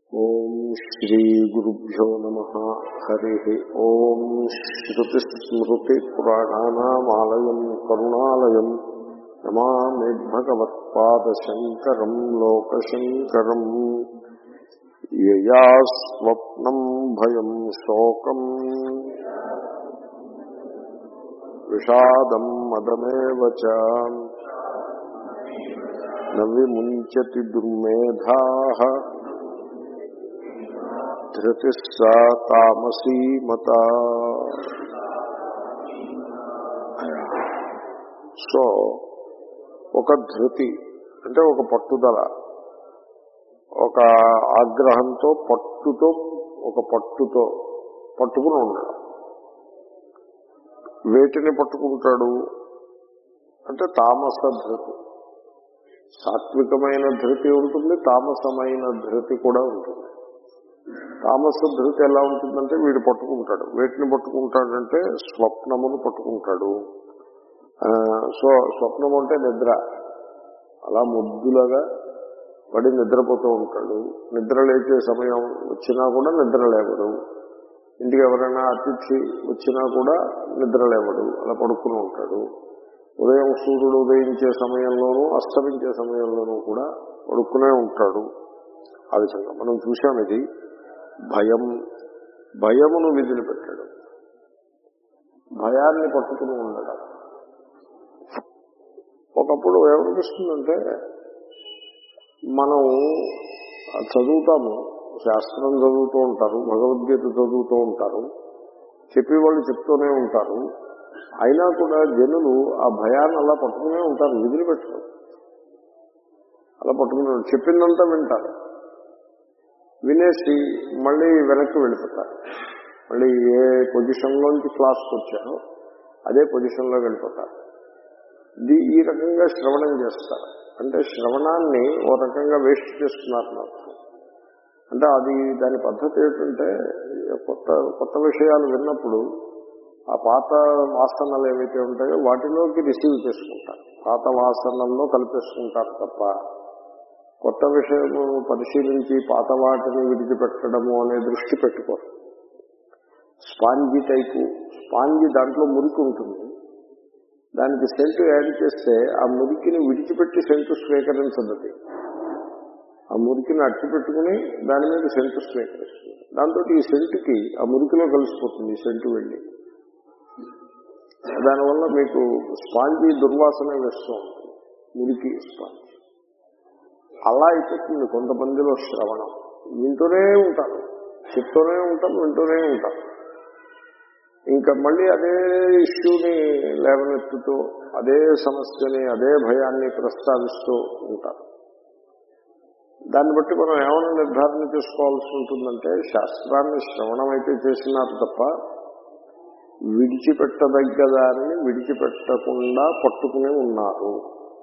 ఓం శ్రీ గురుభ్యో నమ హరి ఓం శ్రుతిస్మృతిపురాణానామాలయం కరుణాలయం నమామి భగవత్పాదశంకరం లోకశంకరం యయా స్వప్నం భయం శోకం విషాదం మదమేవ చ న విముంచతి దుర్మేధా ధృతి సా తామసీ మత సో ఒక ధృతి అంటే ఒక పట్టుదల ఒక ఆగ్రహంతో పట్టుతో ఒక పట్టుతో పట్టుకుని ఉండడం వేటిని పట్టుకుంటాడు అంటే తామస ధృతి సాత్వికమైన ధృతి ఉంటుంది తామసమైన ధృతి కూడా ఉంటుంది తామస ధృతి ఎలా ఉంటుందంటే వీడు పట్టుకుంటాడు వేటిని పట్టుకుంటాడంటే స్వప్నమును పట్టుకుంటాడు సో స్వప్నం అంటే నిద్ర అలా ముద్దులుగా పడి నిద్రపోతూ ఉంటాడు నిద్ర లేచే సమయం వచ్చినా కూడా నిద్ర లేవడు ఇంటికి ఎవరైనా అతిథి వచ్చినా కూడా నిద్ర లేవడు అలా పడుకుని ఉంటాడు ఉదయం సూర్యుడు ఉదయించే సమయంలోనూ అస్తమించే సమయంలోనూ కూడా పడుకునే ఉంటాడు ఆ విధంగా మనం చూసాం ఇది భయం భయమును విధులు పెట్టాడు భయాన్ని పట్టుకుని ఉండడం ఒకప్పుడు ఏమనిపిస్తుందంటే మనం చదువుతాము శాస్త్రం చదువుతూ ఉంటారు భగవద్గీత చదువుతూ ఉంటారు చెప్పేవాళ్ళు చెప్తూనే ఉంటారు అయినా కూడా జనులు ఆ భయాన్ని అలా పట్టుకునే ఉంటారు విధులు పెట్టరు అలా పట్టుకునే చెప్పిందంతా వింటారు వినేసి మళ్ళీ వెనక్కి వెళ్ళిపోతారు మళ్ళీ ఏ పొజిషన్లోంచి క్లాస్కి వచ్చారో అదే పొజిషన్లో వెళ్ళిపోతారు ఈ రకంగా శ్రవణం చేస్తారు అంటే శ్రవణాన్ని ఓ రకంగా వేస్ట్ చేస్తున్నారు నాకు అంటే అది దాని పద్ధతి ఏంటంటే కొత్త కొత్త విషయాలు విన్నప్పుడు ఆ పాత వాసనలు ఏవైతే ఉంటాయో వాటిలోకి రిసీవ్ చేసుకుంటారు పాత వాసనల్లో కలిపేసుకుంటారు తప్ప కొత్త విషయము పరిశీలించి పాత వాటిని విడిచిపెట్టడము అనే దృష్టి పెట్టుకోరు స్పాంజీ టైపు స్పాంజీ దాంట్లో మురికి ఉంటుంది దానికి సెంటు యాడ్ చేస్తే ఆ మురికిని విడిచిపెట్టి సెంటు స్వీకరించదది ఆ మురికిని అట్టి పెట్టుకుని దాని మీద సెంటు స్వీకరిస్తుంది దాంతో ఈ సెంటుకి ఆ మురికిలో కలిసిపోతుంది ఈ సెంటు వెళ్ళి దానివల్ల మీకు స్పాంజీ దుర్వాసన వేస్తూ ఉంటుంది మురికి స్పాంజీ అలా అయిపోతుంది కొంతమందిలో శ్రవణం వింటూనే ఉంటారు చెప్తూనే ఉంటారు వింటూనే ఉంటారు ఇంకా మళ్ళీ అదే ఇష్యూని లేవనెత్తుతూ అదే సమస్యని అదే భయాన్ని ప్రస్తావిస్తూ ఉంటారు దాన్ని బట్టి మనం ఏమైనా నిర్ధారణ చేసుకోవాల్సి ఉంటుందంటే శాస్త్రాన్ని శ్రవణం అయితే చేసినారు తప్ప విడిచిపెట్టదగ్గ దానిని విడిచిపెట్టకుండా పట్టుకునే ఉన్నారు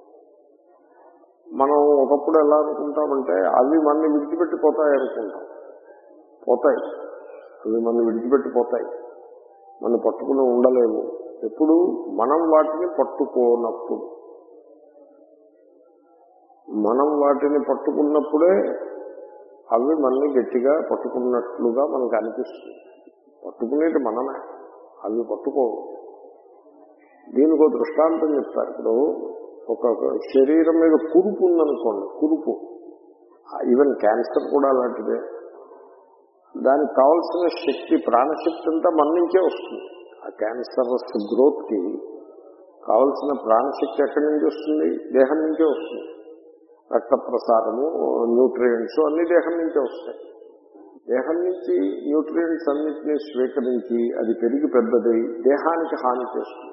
మనం ఒకప్పుడు ఎలా అనుకుంటామంటే అవి మనని విడిచిపెట్టిపోతాయి అనుకుంటాం పోతాయి అవి మన విడిచిపెట్టిపోతాయి మన పట్టుకుని ఉండలేము ఎప్పుడు మనం వాటిని పట్టుకోనప్పుడు మనం వాటిని పట్టుకున్నప్పుడే అవి మనల్ని గట్టిగా పట్టుకున్నట్లుగా మనకు అనిపిస్తుంది పట్టుకునేది మనమే అవి పట్టుకోవు దీనికి ఒక దృష్టాంతం చెప్తారు ఇప్పుడు ఒక శరీరం మీద కురుపు ఉందనుకోండి కురుపు ఈవెన్ క్యాన్సర్ కూడా అలాంటిదే దానికి కావాల్సిన శక్తి ప్రాణశక్తి అంతా మన నుంచే వస్తుంది ఆ క్యాన్సరస్ గ్రోత్కి కావలసిన ప్రాణశక్తి ఎక్కడి నుంచి వస్తుంది దేహం నుంచే వస్తుంది రక్త ప్రసారము న్యూట్రియంట్స్ అన్ని దేహం నుంచే వస్తాయి దేహం నుంచి న్యూట్రియంట్స్ అన్నింటినీ స్వీకరించి అది పెరిగి పెద్దదై దేహానికి హాని చేస్తుంది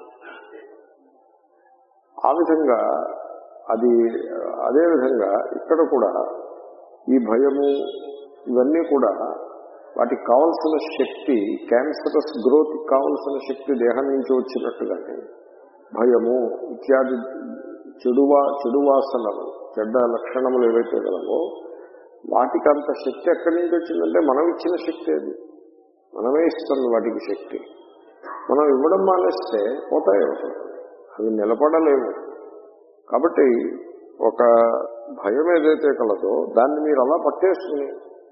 ఆ విధంగా అది అదే విధంగా ఇక్కడ కూడా ఈ భయము ఇవన్నీ కూడా వాటికి కావలసిన శక్తి క్యాన్సరస్ గ్రోత్ కావలసిన శక్తి దేహం నుంచి వచ్చినట్టుగానే భయము ఇత్యాది చెడువా చెడు వాసనలు చెడ్డ లక్షణములు ఏవైతే గలవో వాటికి అంత శక్తి ఎక్కడి నుంచి వచ్చిందంటే మనం ఇచ్చిన శక్తి అది మనమే ఇస్తుంది వాటికి శక్తి మనం ఇవ్వడం మానేస్తే పోతాయి అసలు అవి నిలబడలేవు కాబట్టి ఒక భయం ఏదైతే కలదో దాన్ని మీరు అలా పట్టేసుకుని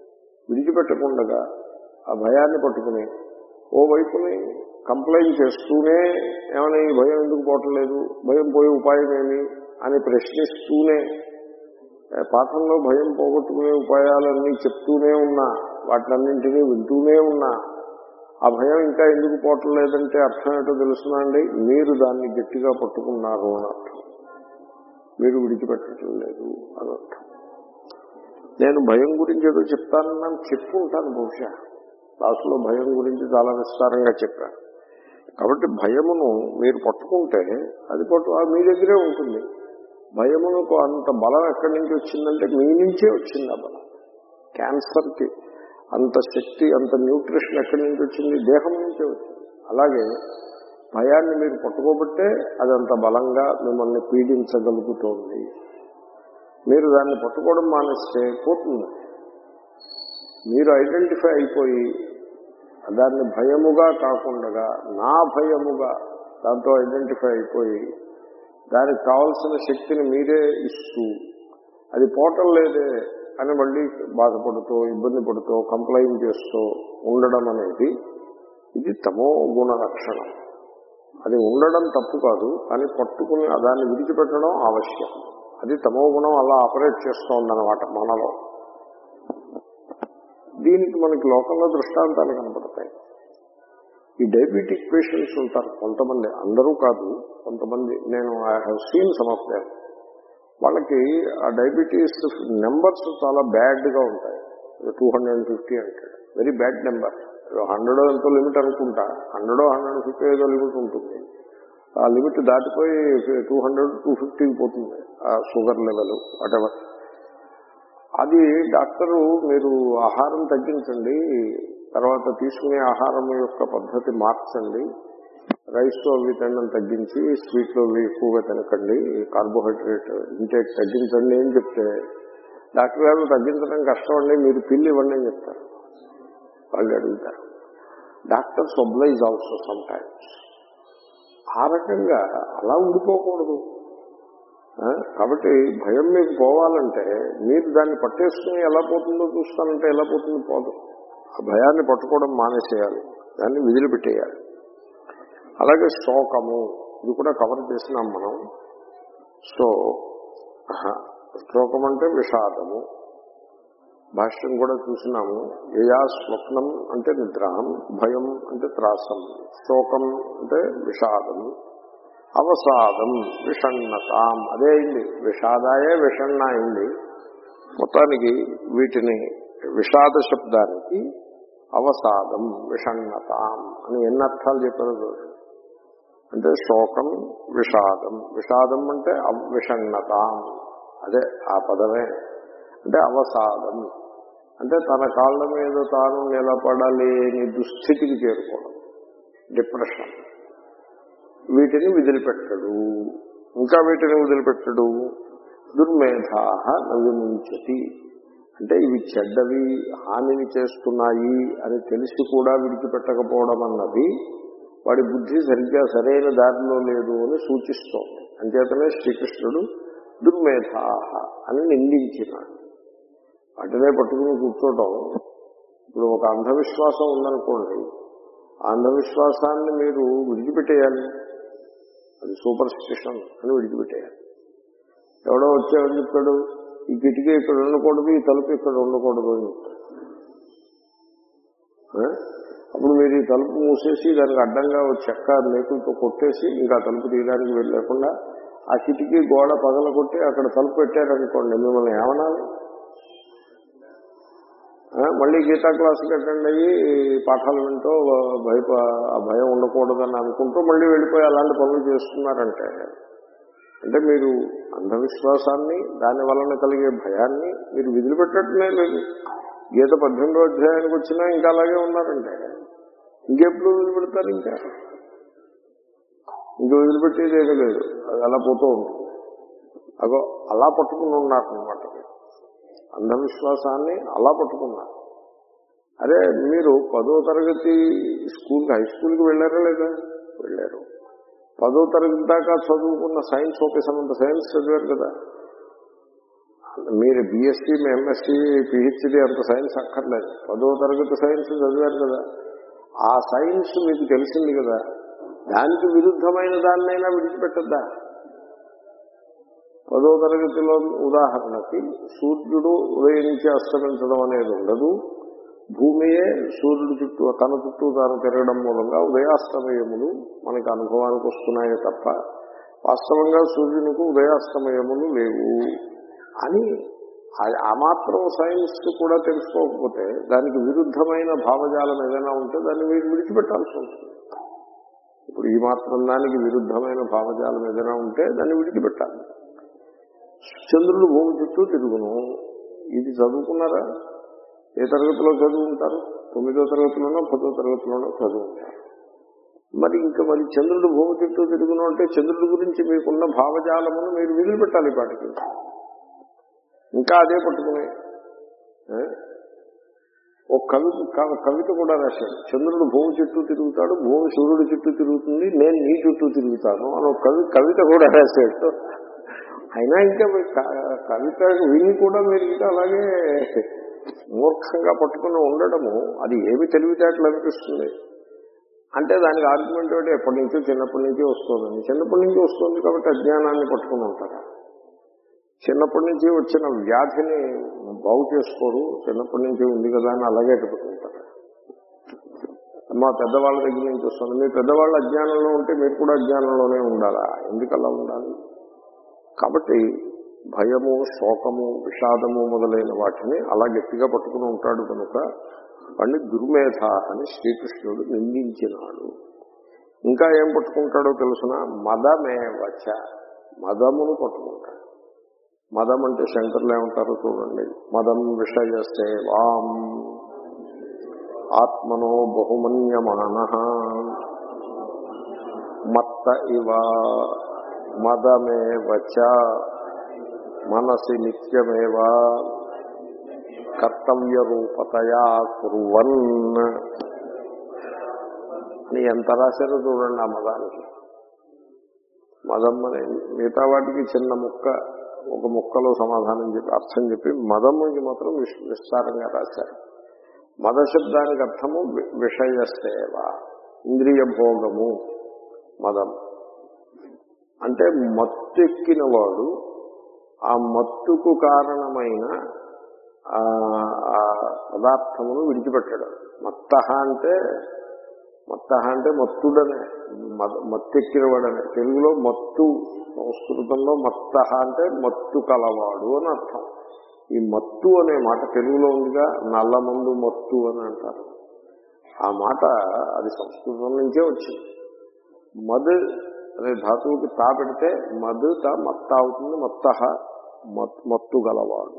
విడిచిపెట్టకుండా ఆ భయాన్ని పట్టుకుని ఓ వైపుని కంప్లైంట్ చేస్తూనే ఏమని ఈ భయం ఎందుకు పోవట్లేదు భయం పోయే ఉపాయం ఏమి అని ప్రశ్నిస్తూనే ఏ, పాఠంలో భయం పోగొట్టుకునే ఉపాయాలన్నీ చెప్తూనే ఉన్నా వాటినన్నింటినీ వింటూనే ఉన్నా ఆ భయం ఇంకా ఎందుకు పోవటం లేదంటే అర్థం ఏంటో తెలుసునండి మీరు దాన్ని గట్టిగా పట్టుకున్నారు అని అర్థం మీరు విడిచిపెట్టడం లేదు అని అర్థం నేను భయం గురించి ఏదో చెప్తానన్నాను చెప్పుంటాను బహుశా క్లాసులో భయం గురించి చాలా విస్తారంగా చెప్పాను కాబట్టి భయమును మీరు పట్టుకుంటే అది పట్టు అది మీ దగ్గరే ఉంటుంది భయమునకు అంత బలం ఎక్కడి నుంచి వచ్చిందంటే మీ నుంచే వచ్చింది ఆ బలం క్యాన్సర్కి అంత శక్తి అంత న్యూట్రిషన్ ఎక్కడి నుంచి వచ్చింది దేహం నుంచే వచ్చింది అలాగే భయాన్ని మీరు పట్టుకోబట్టే అది అంత బలంగా మిమ్మల్ని పీడించగలుగుతోంది మీరు దాన్ని పట్టుకోవడం మానేస్తే పోతుంది మీరు ఐడెంటిఫై అయిపోయి దాన్ని భయముగా కాకుండా నా భయముగా దాంతో ఐడెంటిఫై అయిపోయి దానికి కావలసిన శక్తిని మీరే ఇస్తూ అది పోవటం లేదే అని మళ్ళీ బాధపడుతూ ఇబ్బంది పడుతూ కంప్లైంట్ చేస్తూ ఉండడం అనేది ఇది తమో గుణ లక్షణం అది ఉండడం తప్పు కాదు కానీ పట్టుకుని దాన్ని విడిచిపెట్టడం ఆవశ్యం అది తమో గుణం అలా ఆపరేట్ చేస్తూ ఉందన్నమాట మనలో దీనికి మనకి లోకంలో దృష్టాంతాలు కనపడతాయి ఈ డయాబెటిక్ పేషెంట్స్ ఉంటారు కొంతమంది అందరూ కాదు కొంతమంది నేను I have seen some of them వాళ్ళకి ఆ డయాబెటీస్ నెంబర్స్ చాలా బ్యాడ్గా ఉంటాయి టూ హండ్రెడ్ అండ్ ఫిఫ్టీ అంటాడు వెరీ బ్యాడ్ నెంబర్ హండ్రెడ్ ఎంతో లిమిట్ అనుకుంటా హండ్రెడ్ హండ్రెడ్ ఫిఫ్టీ ఏదో లిమిట్ ఉంటుంది ఆ లిమిట్ దాటిపోయి టూ హండ్రెడ్ టూ ఫిఫ్టీకి పోతుంది ఆ షుగర్ లెవెల్ వాటెవర్ అది డాక్టరు మీరు ఆహారం తగ్గించండి తర్వాత తీసుకునే ఆహారం యొక్క పద్ధతి మార్చండి రైస్ అవి తినడం తగ్గించి స్వీట్లు అవి ఎక్కువగా తినకండి కార్బోహైడ్రేట్ ఇంటేక్ తగ్గించండి అని చెప్తే డాక్టర్ గారు తగ్గించడం కష్టం అండి మీరు పిల్లి ఇవ్వండి అని చెప్తారు వాళ్ళు అడుగుతారు doctors oblige also sometimes ఆ రకంగా అలా ఉండిపోకూడదు ఆ, కాబట్టి భయం మీకు పోవాలంటే మీరు దాన్ని పట్టేసుకుని ఎలా పోతుందో చూస్తానంటే ఎలా పోతుందో పోదు ఆ భయాన్ని పట్టుకోవడం మానేసేయాలి దాన్ని విదిలిపెట్టేయాలి అలాగే శోకము ఇది కూడా కవర్ చేసినాం మనం సో ఆహా, శోకం అంటే విషాదము భాష్యం కూడా చూసినాము యయా స్వప్నం అంటే నిద్రాహం భయం అంటే త్రాసం శోకం అంటే విషాదము అవసాదం విషణ్ణతాం అదే అయింది విషాదాయే విషణ్ణ అయింది మొత్తానికి వీటిని విషాద శబ్దానికి అవసాదం విషణ్ణతాం అని ఎన్ని అర్థాలు చెప్పారో చూడండి అంటే శోకం విషాదం విషాదం అంటే అవిషణ్ణతాం అదే ఆ పదమే అంటే అవసాదం అంటే తన కాళ్ళ మీద తాను నిలబడలేని దుస్థితికి చేరుకోవడం డిప్రెషన్ వీటిని వదిలిపెట్టడు ఇంకా వీటిని వదిలిపెట్టడు దుర్మేధా నవిముంచతి అంటే ఇవి చెడ్డవి హానిని చేస్తున్నాయి అని తెలిసి కూడా విడిచిపెట్టకపోవడం అన్నది వాడి బుద్ధి సరిగ్గా సరైన దారిలో లేదు అని సూచిస్తోంది అంచేతనే శ్రీకృష్ణుడు దుర్మేధా అని నిందించినాడు వాటినే పట్టుకుని కూర్చోవటం ఇప్పుడు ఒక అంధవిశ్వాసం ఉందనుకోండి ఆ అంధవిశ్వాసాన్ని మీరు విడిచిపెట్టేయాలి అది సూపర్ స్టిషన్ అని విడిచిపెట్టేయాలి ఎవడో వచ్చేవాడు చెప్పాడు ఈ కిటికీ ఇక్కడ ఉండకూడదు ఈ తలుపు ఇక్కడ ఉండకూడదు అని చెప్పాడు ఆ? అప్పుడు మీరు ఈ తలుపు మూసేసి దానికి అడ్డంగా ఒక చెక్క మేకులతో కొట్టేసి ఇంకా తలుపు తీయడానికి వెళ్ళకుండా ఆ కిటికీ గోడ పగల కొట్టి అక్కడ తలుపు పెట్టారనుకోండి మిమ్మల్ని ఏమనాలి ఆ, మళ్ళీ గీతా క్లాసుకి అటెండ్ అయ్యి పాఠాలు వింటూ భయప ఆ భయం ఉండకూడదని అనుకుంటూ మళ్ళీ వెళ్ళిపోయి అలాంటి పనులు చేస్తున్నారంటే అంటే మీరు అంధవిశ్వాసాన్ని దాని వలన కలిగే భయాన్ని మీరు విదిలిపెట్టడమే లేదు గీత పద్దెనిమిదో అధ్యాయానికి వచ్చినా ఇంకా అలాగే ఉన్నారంటే ఇంకెప్పుడు వదిలిపెడతారు ఇంకా ఇంక వదిలిపెట్టేది ఏమీ లేదు అది అలా పోతూ ఉంటుంది అగో అలా పట్టుకుని ఉన్నారనమాట అంధవిశ్వాసాన్ని అలా పట్టుకున్నారు అరే మీరు పదో తరగతి స్కూల్కి హై స్కూల్కి వెళ్ళారా లేదా వెళ్ళారు పదో తరగతి దాకా చదువుకున్న సైన్స్ ఓకే సమంత సైన్స్ చదివారు కదా మీరు బీఎస్సీ ఎంఎస్సీ పిహెచ్డి అంత సైన్స్ అక్కర్లేదు పదో తరగతి సైన్స్ చదివారు కదా ఆ సైన్స్ మీకు తెలిసింది కదా దానికి విరుద్ధమైన దాన్నైనా విడిచిపెట్టద్దా పదో తరగతిలో ఉదాహరణకి సూర్యుడు ఉదయించి అస్తమించడం అనేది ఉండదు భూమియే సూర్యుడు చుట్టూ తన చుట్టూ తాను తిరగడం మూలంగా ఉదయాస్తమయములు మనకి అనుభవానికి వస్తున్నాయే తప్ప వాస్తవంగా సూర్యునికి ఉదయాస్తమయములు లేవు అని ఆ- ఆ మాత్రం సైన్స్ కూడా తెలుసుకోకపోతే దానికి విరుద్ధమైన భావజాలం ఏదైనా ఉంటే దాన్ని మీరు విడిచిపెట్టాల్సి ఉంటుంది ఇప్పుడు ఈ మాత్రం దానికి విరుద్ధమైన భావజాలం ఏదైనా ఉంటే దాన్ని విడిచిపెట్టాలి చంద్రుడు భూమి చుట్టూ తిరుగును ఇది చదువుకున్నారా ఏ తరగతిలో చదువుకుంటారు తొమ్మిదో తరగతిలోనో పదో తరగతిలోనో చదువుకుంటారు మరి ఇంకా మరి చంద్రుడు భూమి చుట్టూ తిరుగును అంటే చంద్రుడి గురించి మీకున్న భావజాలమును మీరు వదిలిపెట్టాలి ఈ పాటికి ఇంకా అదే పట్టుకుని ఏ? ఒక కవి క- కవిత కూడా రాశాడు చంద్రుడు భూమి చుట్టూ తిరుగుతాడు భూమి సూర్యుడు చుట్టూ తిరుగుతుంది నేను నీ చుట్టూ తిరుగుతాను అని ఒక కవి కవిత కూడా రాశాడు అయినా ఇంకా మీరు క- కవిత విని కూడా మీరు ఇంకా అలాగే మూర్ఖంగా పట్టుకుని ఉండడము అది ఏమి తెలివితేటలు అనిపిస్తుంది అంటే దానికి ఆర్గ్యుమెంట్ ఏంటి ఎప్పటి నుంచో చిన్నప్పటి నుంచి వస్తుందని చిన్నప్పటి నుంచి వస్తుంది కాబట్టి అజ్ఞానాన్ని పట్టుకుని ఉంటారు చిన్నప్పటి నుంచి వచ్చిన వ్యాధిని బాగు చేసుకోరు చిన్నప్పటి నుంచి ఉంది కదా అని అలాగే పెట్టుకుంటారు మా పెద్దవాళ్ళ దగ్గర నుంచి వస్తుంది మీ పెద్దవాళ్ళ అజ్ఞానంలో ఉంటే మీరు కూడా అజ్ఞానంలోనే ఉండాలా ఎందుకు అలా ఉండాలి కాబట్టి భయము శోకము విషాదము మొదలైన వాటిని అలా గట్టిగా పట్టుకుని ఉంటాడు కనుక వాడిని దుర్మేధ అని శ్రీకృష్ణుడు నిందించినాడు ఇంకా ఏం పట్టుకుంటాడో తెలుసిన మదమే వచ్చ మదమును పట్టుకుంటాడు మదం అంటే శంకర్లు ఏమంటారో చూడండి మదం విషయ సేవాం ఆత్మనో బహుమన్యమాన మత్త ఇవ మదమే వచ మనసి నిత్యమేవ కర్తవ్య రూపతయా కుర్వన్ అని ఎంత రాశారో చూడండి ఆ మదానికి మదం అనే మిగతా వాటికి చిన్న ముక్క ఒక ముక్కలో సమాధానం చెప్పి అర్థం చెప్పి మదముకి మాత్రం విస్- విస్తారంగా రాశారు మద శబ్దానికి అర్థము వి- విషయ సేవ ఇంద్రియ భోగము మదం అంటే మత్తు ఎక్కిన వాడు ఆ మత్తుకు కారణమైన ఆ ఆ పదార్థమును విడిచిపెట్టడం మత్త అంటే మత్త అంటే మత్తుడనే మద- మత్తెక్కినవాడనే తెలుగులో మత్తు సంస్కృతంలో మత్త అంటే మత్తు కలవాడు అని అర్థం ఈ మత్తు అనే మాట తెలుగులో ఉందిగా నల్లమందు మత్తు అని అంటారు ఆ మాట అది సంస్కృతం నుంచే వచ్చింది మద్ అనే ధాతువుకి తా పెడితే మద్ తా మత్త అవుతుంది మత్త మత్తు గలవాడు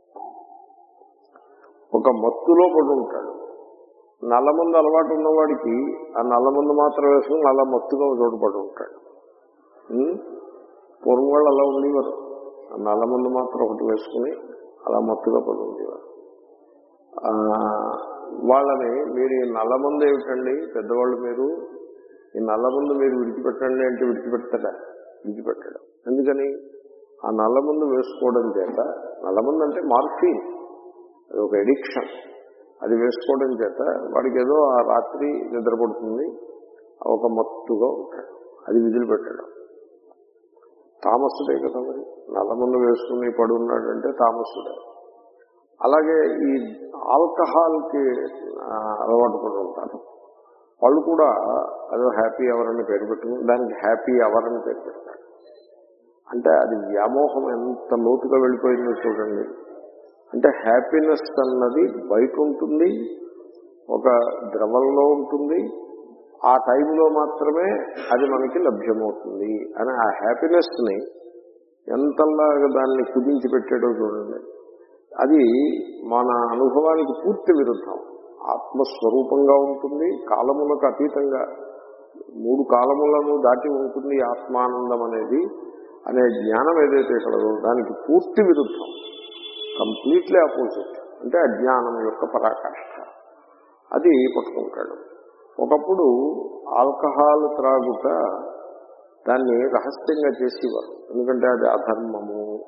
ఒక మత్తులో పడి ఉంటాడు నల్లమందు అలవాటు ఉన్నవాడికి ఆ నల్లమందు మాత్రం వేసుకుని నల్ల మత్తుగా చోటుపడి ఉంటాడు ఉం? పూర్వం వాళ్ళు అలా ఉండేవారు ఆ నల్లమందు మాత్రం ఒకటి వేసుకుని అలా మత్తుగా పడి ఉండేవారు ఆ, వాళ్ళని మీరు ఈ నల్లమందు ఏమిటండి పెద్దవాళ్ళు మీరు ఈ నల్లమందు మీరు విడిచిపెట్టండి అంటే విడిచిపెడతాడా విడిచిపెట్టడం ఎందుకని ఆ నల్లమందు వేసుకోవడం చేత నల్లమందు అంటే మార్ఫిన్ అది ఒక ఎడిక్షన్ అది వేసుకోవడం చేత వాడికి ఏదో ఆ రాత్రి నిద్రపడుతుంది ఒక మత్తుగా ఉంటాడు అది విధులు పెట్టడం తామస్సుడే కదా మరి నల్లమందు వేసుకుని పడి ఉన్నాడంటే తామస్సుడే అలాగే ఈ ఆల్కహాల్కి ఆ, అలవాటు పడి ఉంటారు వాళ్ళు కూడా అదో హ్యాపీ అవర్ అని పేరు పెట్టుకుని దానికి హ్యాపీ అవర్ అని పేరు పెడతారు అంటే అది వ్యామోహం ఎంత లోతుగా వెళ్ళిపోయిందో చూడండి అంటే హ్యాపీనెస్ అన్నది బయట ఉంటుంది ఒక ద్రవంలో ఉంటుంది ఆ టైంలో మాత్రమే అది మనకి లభ్యమవుతుంది అని ఆ హ్యాపీనెస్ ని ఎంతలాగా దాన్ని కుదించి పెట్టాడో చూడండి అది మన అనుభవానికి పూర్తి విరుద్ధం ఆత్మస్వరూపంగా ఉంటుంది కాలములకు అతీతంగా మూడు కాలములను దాటి ఉంటుంది ఈ ఆత్మానందం అనేది అనే జ్ఞానం ఏదైతే కలదో దానికి పూర్తి విరుద్ధం కంప్లీట్లీ ఆపోజిట్ అంటే అజ్ఞానం యొక్క పరాకాష్ఠ అది పట్టుకుంటాడు ఒకప్పుడు ఆల్కహాల్ త్రాగుట దాన్ని రహస్యంగా చేసేవారు ఎందుకంటే అది అధర్మము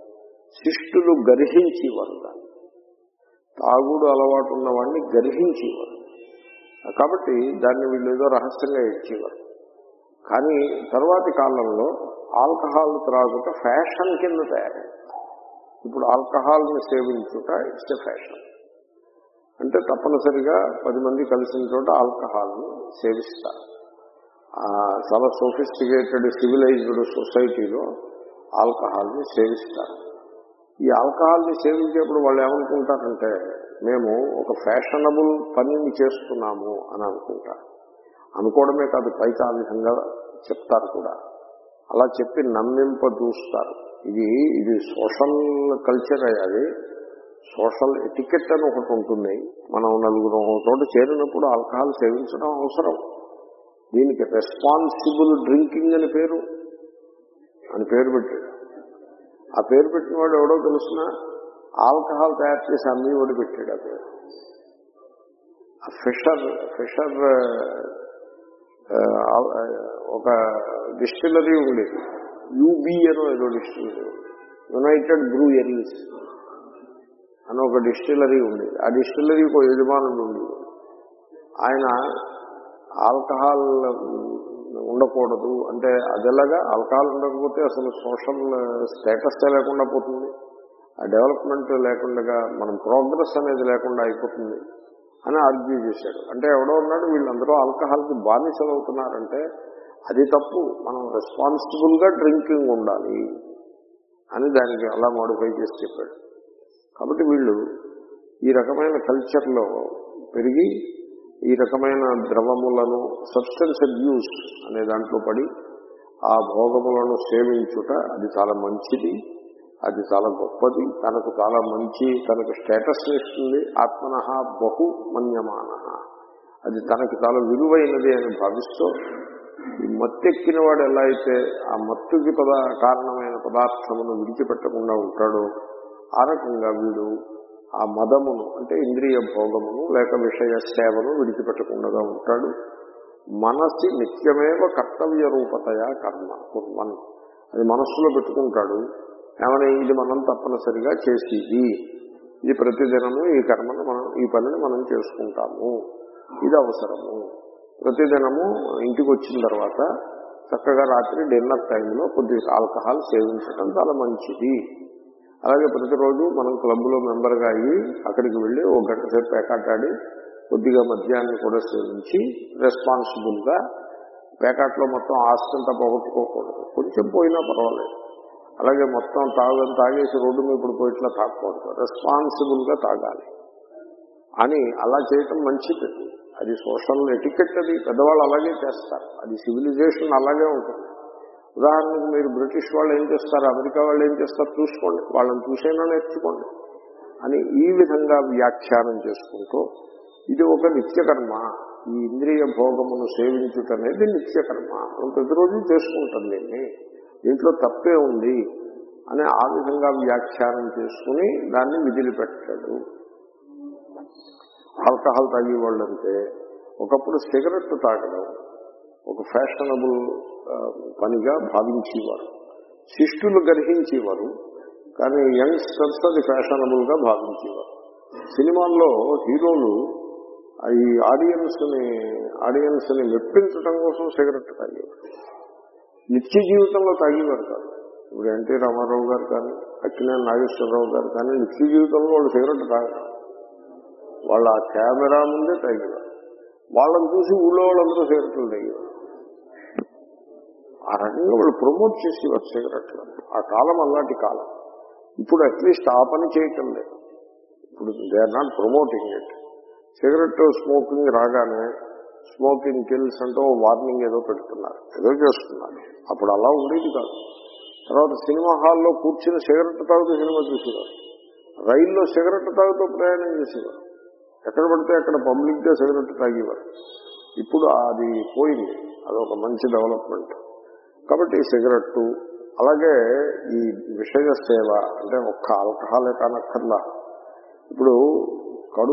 శిష్టులు గర్హించేవారు దాన్ని తాగుడు అలవాటు ఉన్నవాడిని గర్హించేవారు కాబట్టి దాన్ని వీళ్ళు ఏదో రహస్యంగా ఇచ్చేవారు కానీ తర్వాతి కాలంలో ఆల్కహాల్ త్రాగుట ఫ్యాషన్ కింద తయారైంది ఇప్పుడు ఆల్కహాల్ని సేవించుట ఇట్స్ ఎ ఫ్యాషన్ అంటే తప్పనిసరిగా పది మంది కలిసిన చోట ఆల్కహాల్ని సేవిస్తారు ఆ, చాలా సోఫిస్టికేటెడ్ సివిలైజ్డ్ సొసైటీలో ఆల్కహాల్ని సేవిస్తారు ఈ ఆల్కహాల్ని సేవించేప్పుడు వాళ్ళు ఏమనుకుంటారంటే మేము ఒక ఫ్యాషనబుల్ పనిని చేస్తున్నాము అని అనుకుంటారు అనుకోవడమే కాదు పైకి ఆ విధంగా చెప్తారు కూడా అలా చెప్పి నమ్మింప చూస్తారు ఇది ఇది సోషల్ కల్చర్ అది సోషల్ ఎటికెట్ అని ఒకటి ఉంటుంది మనం నలుగురు ఒక చోట చేరినప్పుడు ఆల్కహాల్ సేవించడం అవసరం దీనికి రెస్పాన్సిబుల్ డ్రింకింగ్ అని పేరు అని పేరు పెట్టాడు ఆ పేరు పెట్టిన వాడు ఎవడో తెలుసిన ఆల్కహాల్ తయారు చేసి అమ్మేవాడు పెట్టాడు ఆ పేరు ఆ ఫిషర్ ఫిషర్ ఆ, ఆ, ఒక డిస్టిలరీ ఉండేది యూబీ అనో ఏదో డిస్టిలరీ యునైటెడ్ బ్రూయరీస్ అని ఒక డిస్టిలరీ ఉండేది ఆ డిస్టిలరీకి ఒక యజమానుడు ఉండేది ఆయన ఆల్కహాల్ ఉండకూడదు అంటే అదెలాగా ఆల్కహాల్ ఉండకపోతే అసలు సోషల్ స్టేటస్ లేకుండా పోతుంది ఆ డెవలప్మెంట్ లేకుండా మనం ప్రోగ్రెస్ అనేది లేకుండా అయిపోతుంది అని ఆర్గ్యూ చేశాడు అంటే ఎవడో ఉన్నాడు వీళ్ళందరూ ఆల్కహాల్కి బానిసలు అవుతున్నారంటే అది తప్పు మనం రెస్పాన్సిబుల్ గా డ్రింకింగ్ ఉండాలి అని దానికి అలా మోడిఫై చేసి చెప్పాడు కాబట్టి వీళ్ళు ఈ రకమైన కల్చర్లో పెరిగి ఈ రకమైన ద్రవములను సబ్స్టెన్స్ అబ్యూస్ అనే దాంట్లో పడి ఆ భోగములను సేవించుట అది చాలా మంచిది అది చాలా గొప్పది తనకు చాలా మంచి తనకు స్టేటస్ ఇస్తుంది ఆత్మన బహు మన్యమాన అది తనకి చాలా విలువైనది అని భావిస్తూ ఈ మత్తెక్కిన వాడు ఎలా అయితే ఆ మత్తుకి పద కారణమైన పదార్థమును విడిచిపెట్టకుండా ఉంటాడో ఆ రకంగా వీడు ఆ మదమును అంటే ఇంద్రియ భోగమును లేక విషయ సేవను విడిచిపెట్టకుండా ఉంటాడు మనసి నిత్యమేవ కర్తవ్య రూపతయా కర్మ కుర్మన్ అది మనస్సులో పెట్టుకుంటాడు ఏమని ఇది మనం తప్పనిసరిగా చేసేది ఇది ప్రతిదినము ఈ కర్మను మనం ఈ పనిని మనం చేసుకుంటాము ఇది అవసరము ప్రతిదినము ఇంటికి వచ్చిన తర్వాత చక్కగా రాత్రి డిన్నర్ టైంలో కొద్దిగా ఆల్కహాల్ సేవించడం చాలా మంచిది అలాగే ప్రతిరోజు మనం క్లబ్లో మెంబర్గా అయ్యి అక్కడికి వెళ్ళి ఒక గంట సేపు పేకాటాడి కొద్దిగా మద్యాన్ని కూడా సేవించి రెస్పాన్సిబుల్గా పేకాట్లో మొత్తం ఆస్తంతా పోగొట్టుకోకూడదు కొంచెం పోయినా పర్వాలేదు అలాగే మొత్తం తాగని తాగేసి రోడ్డు మీద ఇప్పుడు పోయిట్లా తాగకూడదు రెస్పాన్సిబుల్గా తాగాలి అని అలా చేయటం మంచిది అది సోషల్ ఎటికెట్ అది పెద్దవాళ్ళు అలాగే చేస్తారు అది సివిలైజేషన్ అలాగే ఉంటుంది ఉదాహరణకు మీరు బ్రిటిష్ వాళ్ళు ఏం చేస్తారు అమెరికా వాళ్ళు ఏం చేస్తారు చూసుకోండి వాళ్ళని చూసైనా నేర్చుకోండి అని ఈ విధంగా వ్యాఖ్యానం చేసుకుంటూ ఇది ఒక నిత్యకర్మ ఈ ఇంద్రియ భోగమును సేవించుట అనేది నిత్యకర్మ మనం ప్రతిరోజు చేసుకుంటాం దీన్ని దీంట్లో తప్పే ఉంది అని ఆ విధంగా వ్యాఖ్యానం చేసుకుని దాన్ని విదిలిపెట్టాడు ఆల్కహాల్ తాగేవాళ్ళు అంటే ఒకప్పుడు సిగరెట్ తాగడం ఒక ఫ్యాషనబుల్ పనిగా భావించేవారు శిష్టులు గ్రహించేవారు కానీ యంగ్స్టర్స్ అది ఫ్యాషనబుల్ గా భావించేవారు సినిమాల్లో హీరోలు ఈ ఆడియన్స్ ని ఆడియన్స్ ని మెప్పించడం కోసం సిగరెట్ తాగేవారు నిత్య జీవితంలో తాగేవారు కాదు ఇప్పుడు ఎన్టీ రామారావు గారు కానీ అక్కినేని నాగేశ్వరరావు గారు కానీ నిత్య జీవితంలో వాళ్ళు సిగరెట్ తాగరు వాళ్ళ ఆ కెమెరా ముందే తాగేవారు వాళ్ళని చూసి ఊళ్ళో వాళ్ళందరూ సిగరెట్లు తాగేవారు ఆ రకంగా వాళ్ళు ప్రమోట్ చేసేవారు సిగరెట్లు ఆ కాలం అలాంటి కాలం ఇప్పుడు అట్లీస్ట్ ఆ పని చేయటం లేదు ఇప్పుడు they are not promoting it cigarette smoking రాగానే స్మోకింగ్ కిల్స్ అంటూ వార్నింగ్ ఏదో పెడుతున్నారు ఏదో చేస్తున్నారు అప్పుడు అలా ఉండేది కాదు తర్వాత సినిమా హాల్లో కూర్చుని సిగరెట్ తాగుతూ సినిమా చూసేవారు రైల్లో సిగరెట్ తాగుతూ ప్రయాణం చేసేవారు ఎక్కడ పడితే అక్కడ పబ్లిక్ గా సిగరెట్ తాగేవారు ఇప్పుడు అది పోయింది అదొక మంచి డెవలప్మెంట్ కాబట్టి సిగరెట్ అలాగే ఈ విషయ సేవ అంటే ఒక్క ఆల్కహాలే కానక్కర్లా ఇప్పుడు కడు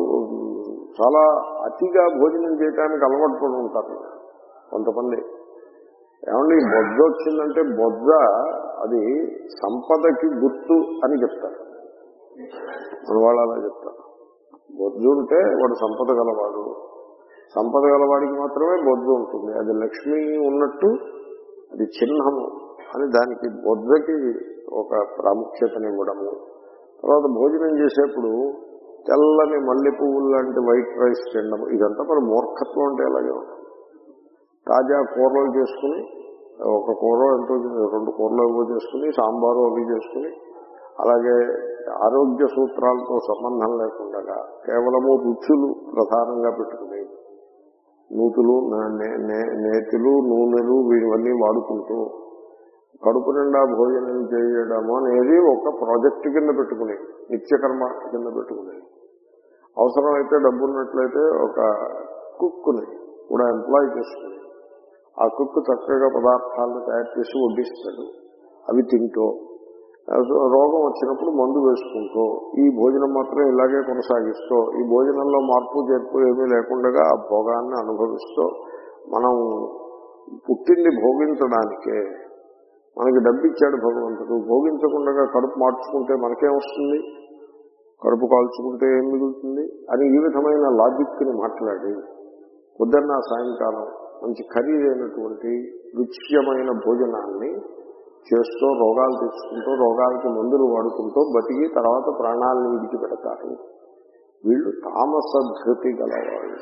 చాలా అతిగా భోజనం చేయడానికి అలవాటు పడి ఉంటారు కొంతమంది ఏమండి ఈ బొజ్జ వచ్చిందంటే బొజ్జ అది సంపదకి గుర్తు అని చెప్తారు మన వాళ్ళు అలా చెప్తారు బొజ్జు ఉంటే వాడు సంపద గలవాడు సంపద గలవాడికి మాత్రమే బొజ్జు ఉంటుంది అది లక్ష్మి ఉన్నట్టు అది చిహ్నము అని దానికి బొజ్జకి ఒక ప్రాముఖ్యతనివ్వడము తర్వాత భోజనం చేసేప్పుడు తెల్లని మల్లె పువ్వులు లాంటి వైట్ రైస్ తినడం ఇదంతా మరి మూర్ఖత్వం అంటే అలాగే ఉంటుంది తాజా కూరలు చేసుకుని ఒక కూర ఎంతో రెండు కూరలు ఏవో చేసుకుని సాంబారు అవి చేసుకుని అలాగే ఆరోగ్య సూత్రాలతో సంబంధం లేకుండా కేవలము రుచులు ప్రధానంగా పెట్టుకుని నూతులు నే- నే- నేతులు నూనెలు వీటివన్నీ వాడుకుంటూ కడుపు నిండా భోజనం చేయడము అనేది ఒక ప్రాజెక్ట్ కింద పెట్టుకుని నిత్యకర్మ కింద పెట్టుకుని అవసరమైతే డబ్బున్నట్లయితే ఒక కుక్కుని కూడా ఎంప్లాయ్ చేసుకుని ఆ కుక్ చక్కగా పదార్థాలను తయారు చేసి వడ్డిస్తాడు అవి తింటూ ఆ రోగం వచ్చినప్పుడు మందు వేసుకుంటూ ఈ భోజనం మాత్రం ఇలాగే కొనసాగిస్తూ ఈ భోజనంలో మార్పు చేర్పు ఏమీ లేకుండా ఆ భోగాన్ని అనుభవిస్తూ మనం పుట్టింది భోగించడానికే మనకి డబ్బిచ్చాడు భగవంతుడు భోగించకుండా కడుపు మార్చుకుంటే మనకేం వస్తుంది కడుపు కాల్చుకుంటే ఏం మిగులుతుంది అని ఈ విధమైన లాజిక్ని మాట్లాడి పొద్దున్న సాయంకాలం మంచి ఖరీదైనటువంటి రుచ్యమైన భోజనాన్ని చేస్తూ రోగాలు తెచ్చుకుంటూ రోగాలకి మందులు వాడుకుంటూ బతికి తర్వాత ప్రాణాలను విడిచిపెడతారు వీళ్ళు తామస ధృతి గలవాళ్ళు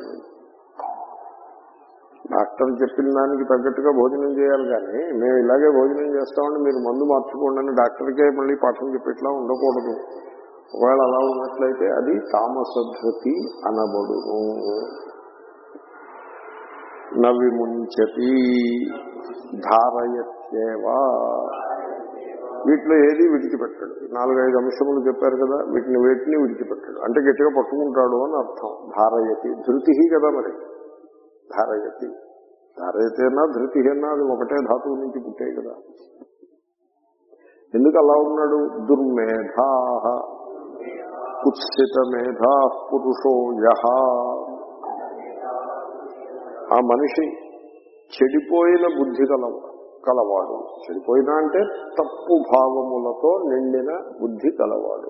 డాక్టర్ చెప్పిన దానికి తగ్గట్టుగా భోజనం చేయాలి కానీ మేము ఇలాగే భోజనం చేస్తామని మీరు మందు మార్చుకోండి అని డాక్టర్కే మళ్ళీ పాఠం చెప్పేట్లా ఉండకూడదు ఒకవేళ అలా ఉన్నట్లయితే అది తామసధృతి అనబడును నవిముంచతి ధారయత్యేవా వీటిలో ఏది విడిచిపెట్టాడు నాలుగైదు అంశములు చెప్పారు కదా వీటిని వేటిని విడిచిపెట్టాడు అంటే గట్టిగా పట్టుకుంటాడు అని అర్థం ధారయతి ధృతి కదా మరి ధారయతి ధారయతి అన్నా ధృతి అన్నా అది ఒకటే ధాతువు నుంచి పుట్టాయి కదా ఎందుకు అలా ఉన్నాడు దుర్మేధా కుత్సిత మేధా పురుషో యహ ఆ మనిషి చెడిపోయిన బుద్ధి కల కలవాడు చెడిపోయిన అంటే తప్పు భావములతో నిండిన బుద్ధి కలవాడు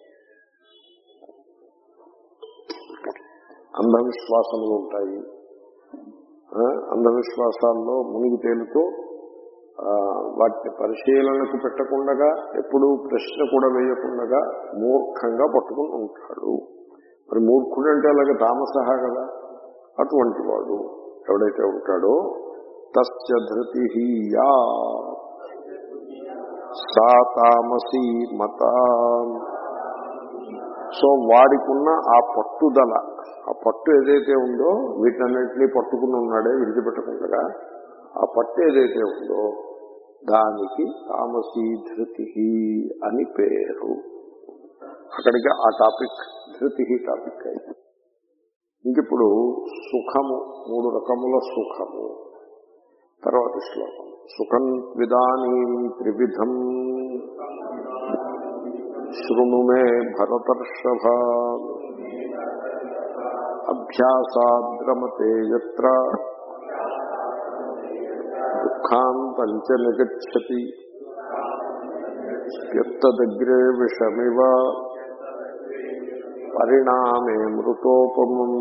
అంధవిశ్వాసములు ఉంటాయి ఆ, అంధవిశ్వాసాల్లో మునిగి తేలుతూ ఆ, వాటిని పరిశీలనకు పెట్టకుండా ఎప్పుడూ ప్రశ్న కూడా వేయకుండా మూర్ఖంగా పట్టుకుని ఉంటాడు మరి మూర్ఖుడు అంటే అలాగే తామసహ కదా అటువంటి వాడు ఎవడైతే ఉంటాడో తస్య ధృతి యా సా తామసీ మత సో వాడికున్న ఆ పట్టుదల ఆ పట్టు ఏదైతే ఉందో వీటన్నిటినీ పట్టుకుని ఉన్నాడే విడిచిపెట్టకుండా ఆ పట్టు ఏదైతే ఉందో దానికి తామసీ ధృతి అని పేరు అక్కడికి ఆ టాపిక్ ధృతి టాపిక్ అయింది ఇంకిప్పుడు సుఖము మూడు రకముల సుఖము తర్వాత శ్లోకం సుఖం విదానీ త్రివిధం శృణు మే భరతర్షభ అభ్యాసాద్రమతే ఎత్ర దుఃఖాంతంచ నిగచ్చతి వ్యక్తదగ్రే విషమివ పరిణామే మృతోపమం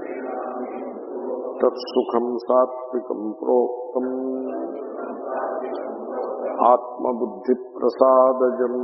తత్సుఖం సాత్వికం ప్రోక్తం ఆత్మబుద్ధి ప్రసాదజం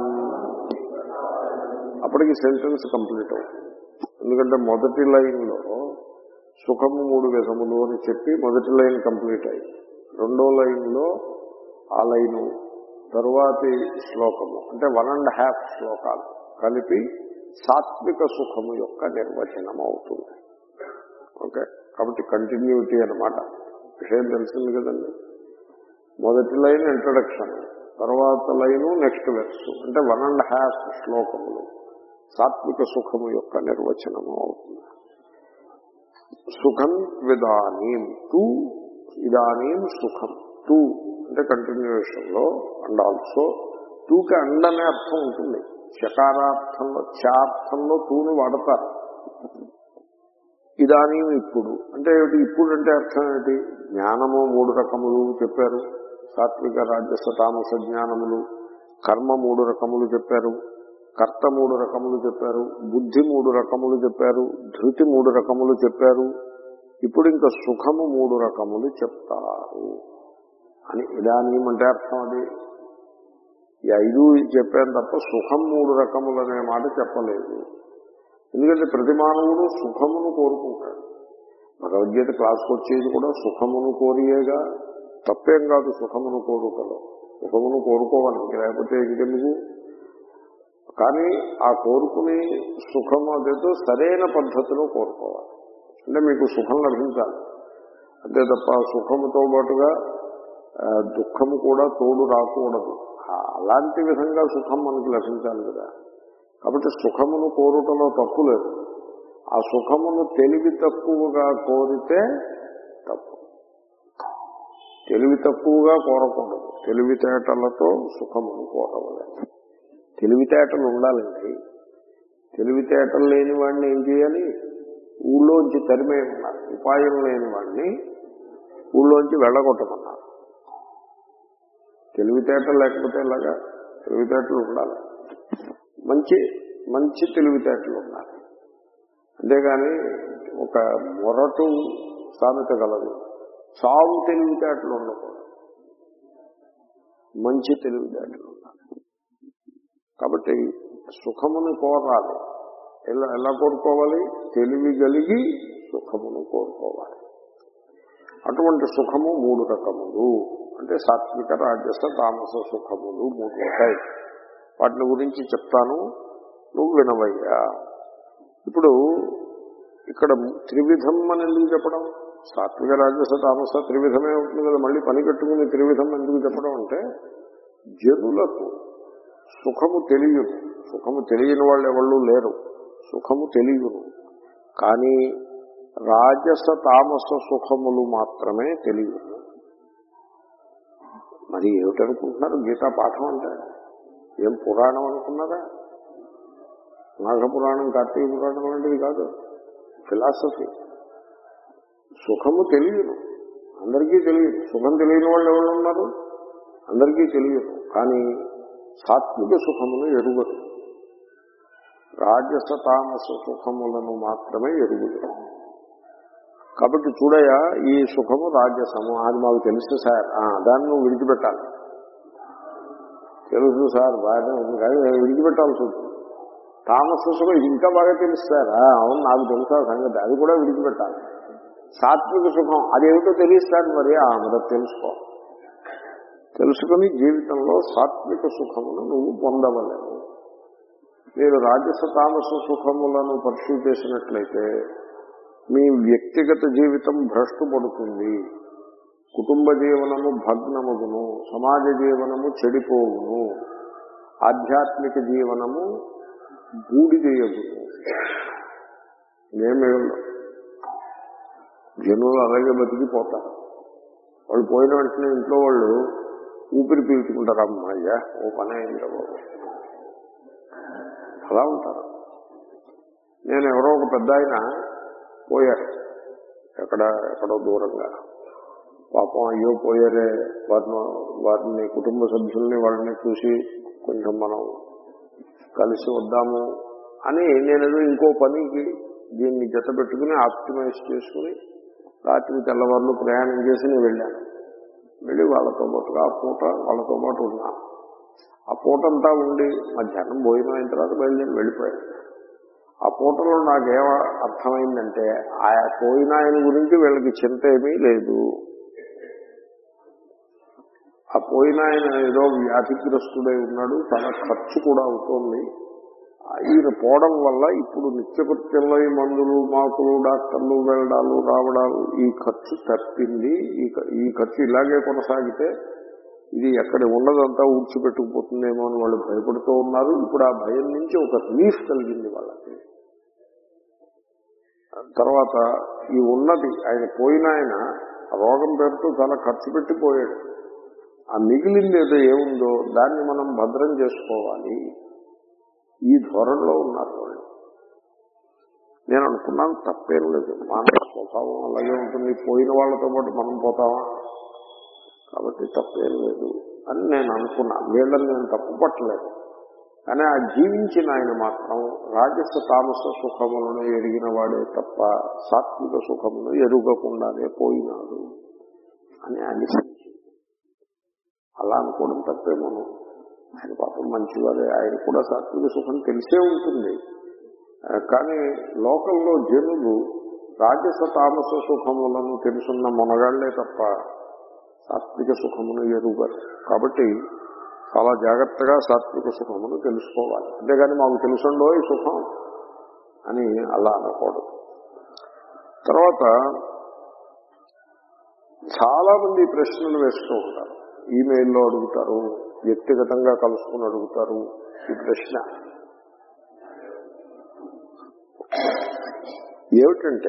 అప్పటికి సెంటెన్స్ కంప్లీట్ అవుతుంది ఎందుకంటే మొదటి లైన్లో సుఖము మూడు విధములు అని చెప్పి మొదటి లైన్ కంప్లీట్ అయింది రెండో లైన్లో ఆ లైను తరువాతి శ్లోకము అంటే వన్ అండ్ హాఫ్ శ్లోకాలు కలిపి సాత్విక సుఖము యొక్క నిర్వచనం అవుతుంది ఓకే కాబట్టి కంటిన్యూటీ అన్నమాట విషయం తెలిసింది కదండి మొదటి లైన్ ఇంట్రడక్షన్ తర్వాత లైను నెక్స్ట్ వెర్స్ అంటే వన్ అండ్ హాఫ్ శ్లోకములు సాత్విక సుఖము యొక్క నిర్వచనము అవుతుంది సుఖం విదానీం టూ ఇదానీం సుఖం టూ అంటే కంటిన్యూషన్ లో అండ్ ఆల్సో టూకి అండ్ అనే అర్థం ఉంటుంది చకారార్థంలో చార్థంలో టూని వాడతారు ఇదానీ ఇప్పుడు అంటే ఏమిటి ఇప్పుడు అంటే అర్థం ఏంటి జ్ఞానము మూడు రకములు చెప్పారు సాత్విక రాజస తామస జ్ఞానములు కర్మ మూడు రకములు చెప్పారు కర్త మూడు రకములు చెప్పారు బుద్ధి మూడు రకములు చెప్పారు ధృతి మూడు రకములు చెప్పారు ఇప్పుడు ఇంకా సుఖము మూడు రకములు చెప్తారు అని ఇదానీ అంటే అర్థం అది ఈ ఐదు చెప్పాను తప్ప సుఖం మూడు రకములు అనే మాట చెప్పలేదు ఎందుకంటే ప్రతి మానవుడు సుఖమును కోరుకుంటాడు భగవద్గీత క్లాస్కి వచ్చేది కూడా సుఖమును కోరియేగా తప్పేం కాదు సుఖమును కోరుకలో సుఖమును కోరుకోవాలి ఇంక లేకపోతే ఇంకెందుకు కానీ ఆ కోరుకుని సుఖం అదేదో సరైన పద్ధతిలో కోరుకోవాలి అంటే మీకు సుఖం లభించాలి అంతే తప్ప సుఖముతో పాటుగా ఆ, దుఃఖము కూడా తోడు రాకూడదు ఆ, అలాంటి విధంగా సుఖం మనకు లభించాలి కదా కాబట్టి సుఖమును కోరుటలో తప్పు లేదు ఆ సుఖమును తెలివి తక్కువగా కోరితే తప్పు తెలివి తక్కువగా కోరకూడదు తెలివితేటలతో సుఖమును కోరవలేదు తెలివితేటలు ఉండాలండి తెలివితేటలు లేని వాడిని ఏం చేయాలి ఊళ్ళోంచి తరిమే ఉన్నారు ఉపాయం లేని వాడిని ఊళ్ళోంచి వెళ్ళగొట్టమన్నారు తెలివితేటలు లేకపోతే ఇలాగా తెలివితేటలు ఉండాలి మంచి మంచి తెలివితేటలు ఉండాలి అంతేగాని ఒక మొరటు సామెత గలదు సాగు తెలివితేటలు ఉండకూడదు మంచి తెలివితేటలు ఉండాలి కాబట్టి సుఖమును కోరాలి ఎలా ఎలా కోరుకోవాలి తెలివి కలిగి సుఖమును కోరుకోవాలి అటువంటి సుఖము మూడు రకములు అంటే సాత్విక రాజస తామస సుఖములు మూడు ఉంటాయి వాటిని గురించి చెప్తాను నువ్వు వినవయ్యా ఇప్పుడు ఇక్కడ త్రివిధం అని ఎందుకు చెప్పడం సాత్విక రాజస తామస త్రివిధమే ఉంటుంది కదా మళ్ళీ పని కట్టుకుని త్రివిధం ఎందుకు చెప్పడం అంటే జనులకు సుఖము తెలియదు సుఖము తెలియని వాళ్ళు ఎవళ్ళు లేరు సుఖము తెలియదు కానీ రాజస తామస సుఖములు మాత్రమే తెలియదు మరి ఏమిటనుకుంటున్నారు గీతా పాఠం అంటే ఏం పురాణం అనుకున్నారా నాగ పురాణం కార్తీక పురాణం లాంటిది కాదు ఫిలాసఫీ సుఖము తెలియదు అందరికీ తెలియదు సుఖం తెలియని వాళ్ళు ఎవరు ఉన్నారు అందరికీ తెలియదు కానీ సాత్విక సుఖమును ఎరుగదు రాజస తామస సుఖములను మాత్రమే ఎరుగుదు కాబట్టి చూడయా ఈ సుఖము రాజసము అది మాకు తెలుసు సార్ ఆ, దాన్ని నువ్వు విడిచిపెట్టాలి తెలుసు సార్ బాగా ఉంది కానీ నేను విడిచిపెట్టాల్సి ఉంటుంది తామస సుఖం ఇది ఇంకా బాగా తెలుసు సార్ ఆ, అవును నాకు తెలుసా సంగతి అది కూడా విడిచిపెట్టాలి సాత్విక సుఖం అదేమిటో తెలియస్తాను మరి ఆ మరి తెలుసుకో తెలుసుకుని జీవితంలో సాత్విక సుఖమును నువ్వు పొందవలేవు మీరు రాజస తామస సుఖములను పర్సూ చేసినట్లయితే మీ వ్యక్తిగత జీవితం భ్రష్టు పడుతుంది కుటుంబ జీవనము భగ్నముగును సమాజ జీవనము చెడిపోవును ఆధ్యాత్మిక జీవనము బూడిదేయగును ఏమీ ఉండవు. జనులు అలాగే బతికిపోతారు వాళ్ళు పోయిన వెంటనే ఇంట్లో వాళ్ళు ఊపిరి పీల్చుకుంటారు అమ్మాయ్య ఓ పని అయిందా బాబు అలా ఉంటారు నేను ఎవరో ఒక పెద్ద ఆయన పోయారు ఎక్కడ ఎక్కడో దూరంగా పాపం అయ్యో పోయారే వారిని వారిని కుటుంబ సభ్యుల్ని వాళ్ళని చూసి కొంచెం మనం కలిసి వద్దాము అని నేనేదో ఇంకో పనికి దీన్ని జత పెట్టుకుని ఆప్టిమైజ్ చేసుకుని రాత్రి తెల్లవారులు ప్రయాణం చేసి నేను వెళ్ళాను వెళ్ళి వాళ్ళతో పాటుగా ఆ పూట వాళ్ళతో పాటు ఉన్నా ఆ పూటంతా ఉండి మధ్యాహ్నం భోజనం అయిన తర్వాత బయలుదేరి వెళ్ళిపోయాను ఆ పూటలో నాకేం అర్థమైందంటే ఆ పోయిన ఆయన గురించి వీళ్ళకి చింత ఏమీ లేదు ఆ పోయిన ఆయన ఏదో వ్యాధిగ్రస్తుడై ఉన్నాడు చాలా ఖర్చు కూడా అవుతోంది ఆ ఈయన పోవడం వల్ల ఇప్పుడు నిత్యకృత్యంలో ఈ మందులు మాకులు డాక్టర్లు వెళ్ళడాలు రావడాలు ఈ ఖర్చు తప్పింది ఈ ఖ- ఈ ఖర్చు ఇలాగే కొనసాగితే ఇది ఎక్కడ ఉన్నదంతా ఊడ్చిపెట్టుకుపోతుందేమో అని వాళ్ళు భయపడుతూ ఉన్నారు ఇప్పుడు ఆ భయం నుంచి ఒక రిలీఫ్ కలిగింది వాళ్ళకి తర్వాత ఈ ఉన్నది ఆయన పోయిన ఆయన ఆ రోగం పేరుతో చాలా ఖర్చు పెట్టి పోయాడు ఆ మిగిలింది ఏదో ఏముందో దాన్ని మనం భద్రం చేసుకోవాలి ఈ ధోరణిలో ఉన్నారు వాళ్ళు నేను అనుకున్నాను తప్పేం లేదు మానవ స్వభావం అలాగే ఉంటుంది పోయిన వాళ్ళతో పాటు మనం పోతామా కాబట్టి తప్పేం లేదు అని నేను అనుకున్నాను వీళ్ళని నేను తప్పు పట్టలేదు కానీ ఆ జీవించిన ఆయన మాత్రం రాజస తామస సుఖములను ఎరిగిన వాడే తప్ప సాత్విక సుఖమును ఎరుగకుండానే పోయినాడు అని అనిపించింది అలా అనుకోవడం తప్పేమోను ఆయన పాపం మంచివారే ఆయన కూడా సాత్విక సుఖం తెలిసే ఉంటుంది ఆ, కానీ లోకంలో జనులు రాజస తామస సుఖములను తెలుసున్న మొనగాళ్లే తప్ప సాత్విక సుఖమును ఎరుగరు కాబట్టి చాలా జాగ్రత్తగా సాత్విక సుఖమును తెలుసుకోవాలి అంతేగాని మాకు తెలుసుండో ఈ సుఖం అని అలా అనకూడదు తర్వాత చాలా మంది ఈ ప్రశ్నలు వేస్తూ ఉంటారు ఈమెయిల్లో అడుగుతారు వ్యక్తిగతంగా కలుసుకుని అడుగుతారు ఈ ప్రశ్న ఏమిటంటే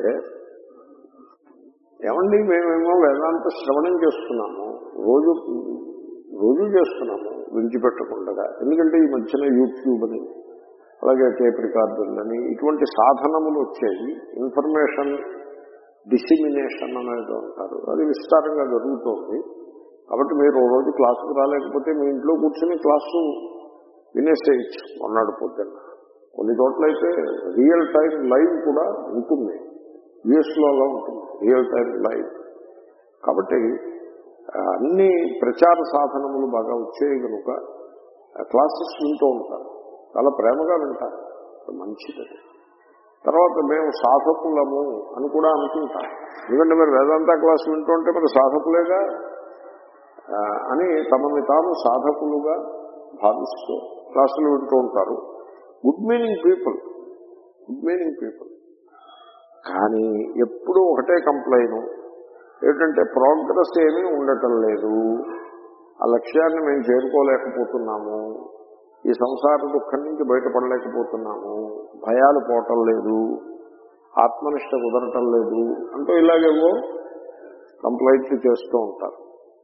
ఏమండి మేమేమో వేదాంత శ్రవణం చేస్తున్నాము రోజు రోజు చేస్తున్నాము విడిచిపెట్టకుండా ఎందుకంటే ఈ మధ్యన యూట్యూబ్ అని అలాగే టేప్ రికార్డులని ఇటువంటి సాధనములు వచ్చాయి ఇన్ఫర్మేషన్ డిసిమినేషన్ అనేది అంటారు అది విస్తారంగా జరుగుతోంది కాబట్టి మీరు ఓ రోజు క్లాసుకు రాలేకపోతే మీ ఇంట్లో కూర్చొని క్లాసు వినేసేయచ్చు మొన్నటి పొద్దున్న కొన్ని చోట్ల అయితే రియల్ టైం లైవ్ కూడా ఉంటుంది యుఎస్లో అలా ఉంటుంది రియల్ టైం లైవ్ కాబట్టి ఆ, అన్ని ప్రచార సాధనములు బాగా వచ్చాయి కనుక ఆ, క్లాసెస్ వింటూ ఉంటారు చాలా ప్రేమగా వింటారు మంచిది అది. తర్వాత మేము సాధకులము అని కూడా అనుకుంటాం ఎందుకంటే మీరు వేదాంత క్లాస్ వింటూ ఉంటే మరి సాధకులేగా ఆ, అని తమని తాము సాధకులుగా భావిస్తూ క్లాసులు వింటూ ఉంటారు good meaning people good meaning people కానీ ఎప్పుడూ ఒకటే కంప్లైన్ ఏంటంటే ప్రోగ్రెస్ ఏమీ ఉండటం లేదు ఆ లక్ష్యాన్ని మేము చేరుకోలేకపోతున్నాము ఈ సంసార దుఃఖం నుంచి బయటపడలేకపోతున్నాము భయాలు పోవటం లేదు ఆత్మనిష్ట కుదరటం లేదు అంటూ ఇలాగేవో కంప్లైంట్లు చేస్తూ ఉంటారు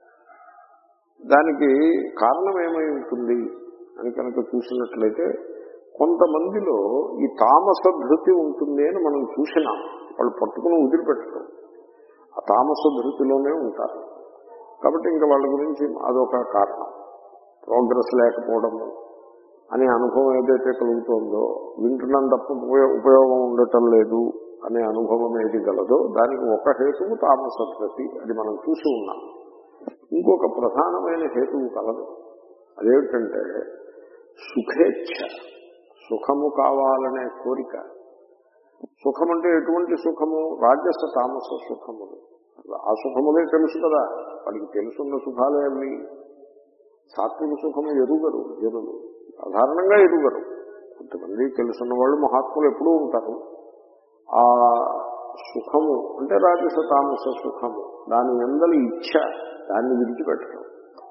దానికి కారణం ఏమై ఉంటుంది అని కనుక చూసినట్లయితే కొంతమందిలో ఈ తామస ధృతి ఉంటుంది అని మనం చూసినాం వాళ్ళు పట్టుకుని వదిలిపెట్టడం ఆ తామస ధృతిలోనే ఉంటారు కాబట్టి ఇంకా వాళ్ళ గురించి అదొక కారణం ప్రోగ్రెస్ లేకపోవడము అనే అనుభవం ఏదైతే కలుగుతోందో వింటున్నాం తప్ప ఉపయో- ఉపయోగం ఉండటం లేదు అనే అనుభవం ఏది గలదో దానికి ఒక హేతువు తామస ధృతి అది మనం చూసి ఉన్నాం ఇంకొక ప్రధానమైన హేతువు కలదు అదేమిటంటే సుఖేచ్ఛ సుఖము కావాలనే కోరిక సుఖం అంటే ఎటువంటి సుఖము రాజస తామస సుఖములు ఆ సుఖములే తెలుసు కదా వాడికి తెలుసున్న సుఖాలే అవి సాత్విక సుఖము ఎరుగరు జనులు సాధారణంగా ఎరుగరు కొంతమంది తెలుసున్న వాళ్ళు మహాత్ములు ఎప్పుడూ ఉంటారు ఆ సుఖము అంటే రాజస తామస సుఖము దాని ఎందలి ఇచ్ఛ దాన్ని విడిచిపెట్టడం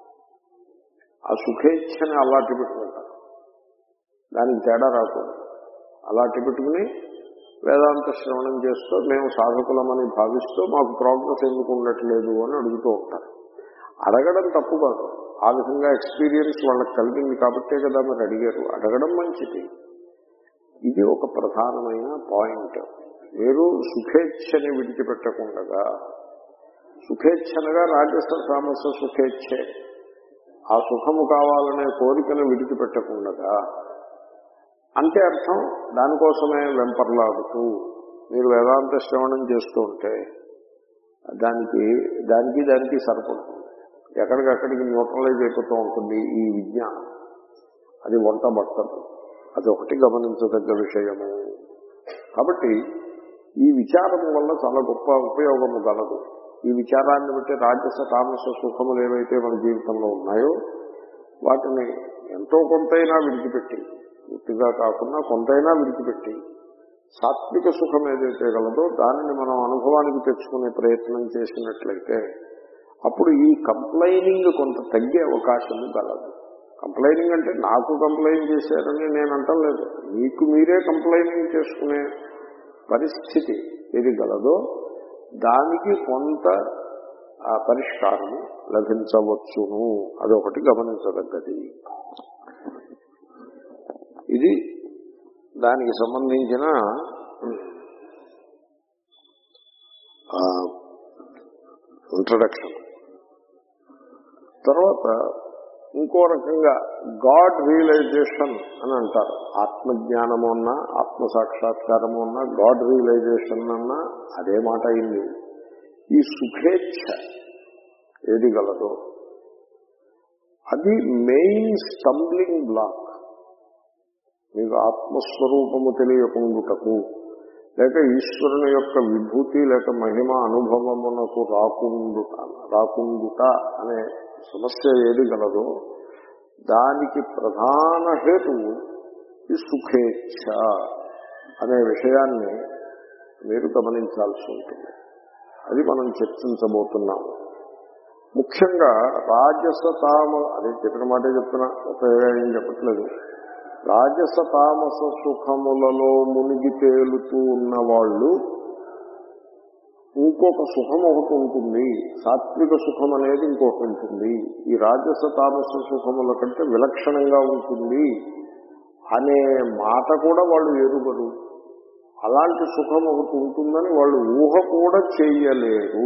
ఆ సుఖేచ్ఛని అలాంటి పెట్టుకుంటారు దానికి తేడా రాకూడదు అలాంటి పెట్టుకుని వేదాంత శ్రవణం చేస్తూ మేము సాధకులమని భావిస్తూ మాకు ప్రోగ్రెస్ ఎందుకు ఉండట్లేదు అని అడుగుతూ ఉంటారు అడగడం తప్పు కాదు ఆ విధంగా ఎక్స్పీరియన్స్ వాళ్ళకి కలిగింది కాబట్టే కదా మీరు అడిగారు అడగడం మంచిది ఇది ఒక ప్రధానమైన పాయింట్ మీరు సుఖేచ్ఛని విడిచిపెట్టకుండా సుఖేచ్ఛనగా రాజస తామస సుఖేచ్ఛే ఆ సుఖము కావాలనే కోరికను విడిచిపెట్టకుండా అంటే అర్థం దానికోసమే వెంపర్లాడుతూ మీరు వేదాంత శ్రవణం చేస్తూ ఉంటే దానికి దానికి దానికి సరిపడుతుంది ఎక్కడికక్కడికి న్యూట్రలైజ్ అయిపోతూ ఉంటుంది ఈ విజ్ఞానం అది వంట పట్టదు అది ఒకటి గమనించదగ్గ విషయము కాబట్టి ఈ విచారం వల్ల చాలా గొప్ప ఉపయోగము గలదు ఈ విచారాన్ని బట్టి రాజస తామస సుఖములు ఏవైతే మన జీవితంలో ఉన్నాయో వాటిని ఎంతో కొంతైనా విడిచిపెట్టి పూర్తిగా కాకుండా కొంతైనా విడిచిపెట్టి సాత్విక సుఖం ఏదైతే గలదో దానిని మనం అనుభవానికి తెచ్చుకునే ప్రయత్నం చేసినట్లయితే అప్పుడు ఈ కంప్లైనింగ్ కొంత తగ్గే అవకాశం గలదు కంప్లైనింగ్ అంటే నాకు కంప్లైంట్ చేశారని నేను అంటలేదు మీకు మీరే కంప్లైనింగ్ చేసుకునే పరిస్థితి ఏది గలదో దానికి కొంత ఆ పరిష్కారము లభించవచ్చును అదొకటి గమనించదగ్గది ఇది దానికి సంబంధించిన ఇంట్రడక్షన్ తర్వాత ఇంకో రకంగా గాడ్ రియలైజేషన్ అని అంటారు ఆత్మజ్ఞానము అన్నా ఆత్మ సాక్షాత్కారము అన్నా గాడ్ రియలైజేషన్ అన్నా అదే మాట అయింది ఈ సుఖేచ్ఛ ఏది గలదో అది మెయిన్ స్టంబ్లింగ్ బ్లాక్ మీకు ఆత్మస్వరూపము తెలియకుండుటకు లేక ఈశ్వరుని యొక్క విభూతి లేక మహిమ అనుభవమునకు రాకుండుట రాకుండుట అనే సమస్య ఏది గలదో దానికి ప్రధాన హేతువు ఈ సుఖేచ్ఛ అనే విషయాన్ని మీరు గమనించాల్సి ఉంటుంది అది మనం చర్చించబోతున్నాము ముఖ్యంగా రాజస తామ అదే చెప్పిన మాటే చెప్తున్నా కొత్తగా ఏం చెప్పట్లేదు రాజస తామస సుఖములలో మునిగి తేలుతూ ఉన్న వాళ్ళు ఇంకొక సుఖం ఒకటి ఉంటుంది సాత్విక సుఖం అనేది ఇంకొకటి ఉంటుంది ఈ రాజస తామస సుఖముల కంటే విలక్షణంగా ఉంటుంది అనే మాట కూడా వాళ్ళు ఎరుగరు అలాంటి సుఖం ఒకటి ఉంటుందని వాళ్ళు ఊహ కూడా చేయలేరు